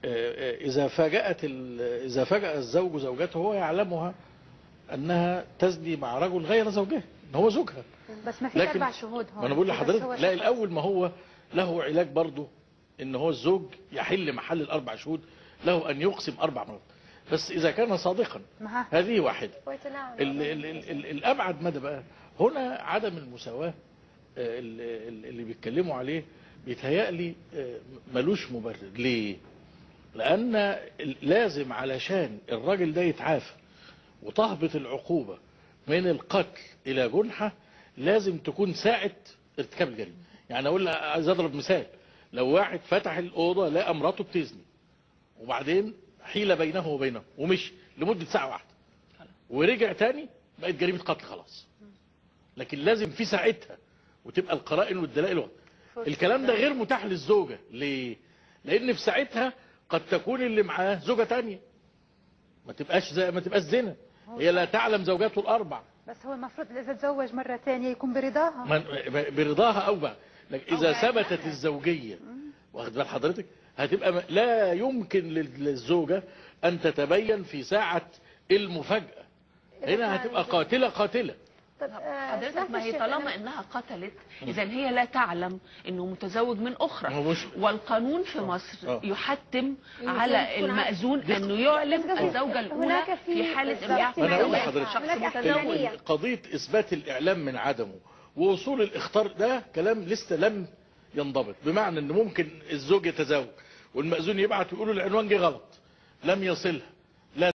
آه، آه، إذا فاجأت ال- إذا فاجأ الزوج زوجته هو يعلمها أنها تزني مع رجل غير زوجها إن هو زوجها بس ما في لكن- اربع شهود هون ما أنا بقول بس لحضرتك هو لا شخص. الأول ما هو له علاج برضه إن هو الزوج يحل محل الأربع شهود له أن يقسم أربع مرات بس إذا كان صادقا معاه. هذه واحدة ويتناول ال ال ال ال الابعد مدى بقى هنا عدم المساواه آه، ال- ال- اللي بيتكلموا عليه بيتهيألي آه، ملوش مبرر ليه لان ال- لازم علشان الراجل ده يتعافى وتهبط العقوبه من القتل الى جنحه لازم تكون ساعه ارتكاب الجريمه يعني اقول عايز اضرب مثال لو واحد فتح الاوضه لقى مراته بتزني وبعدين حيل بينه وبينه ومشي لمده ساعه واحده ورجع تاني بقت جريمه قتل خلاص لكن لازم في ساعتها وتبقى القرائن والدلائل واضحة. الكلام ده غير متاح للزوجه ليه لان في ساعتها قد تكون اللي معاه زوجه تانية ما تبقاش زي ما تبقاش زنا هي لا تعلم زوجاته الاربع بس هو المفروض اذا تزوج مره ثانيه يكون برضاها من برضاها او بقى لكن اذا أو ثبتت الزوجيه واخد بال حضرتك هتبقى م- لا يمكن لل- للزوجه ان تتبين في ساعه المفاجاه هنا هتبقى قاتله قاتله طب آه، حضرتك سمعت ما هي الشيء طالما أنا- انها قتلت اذا هي لا تعلم انه متزوج من ما هو اخرى مش- والقانون في مصر آه. يحتم إنه على يكون المأذون دي- انه يعلم بس قصدي الزوجه هناك الاولى في في حاله بالظبط انبعاث ما أنا هقول زوجها لحضرتك. شخص هناك متزوج احتمالية. قضيه اثبات الاعلام من عدمه ووصول الاخطار ده كلام لسه لم ينضبط بمعنى ان ممكن الزوج يتزوج والمأذون يبعت ويقول له العنوان جه غلط لم يصلها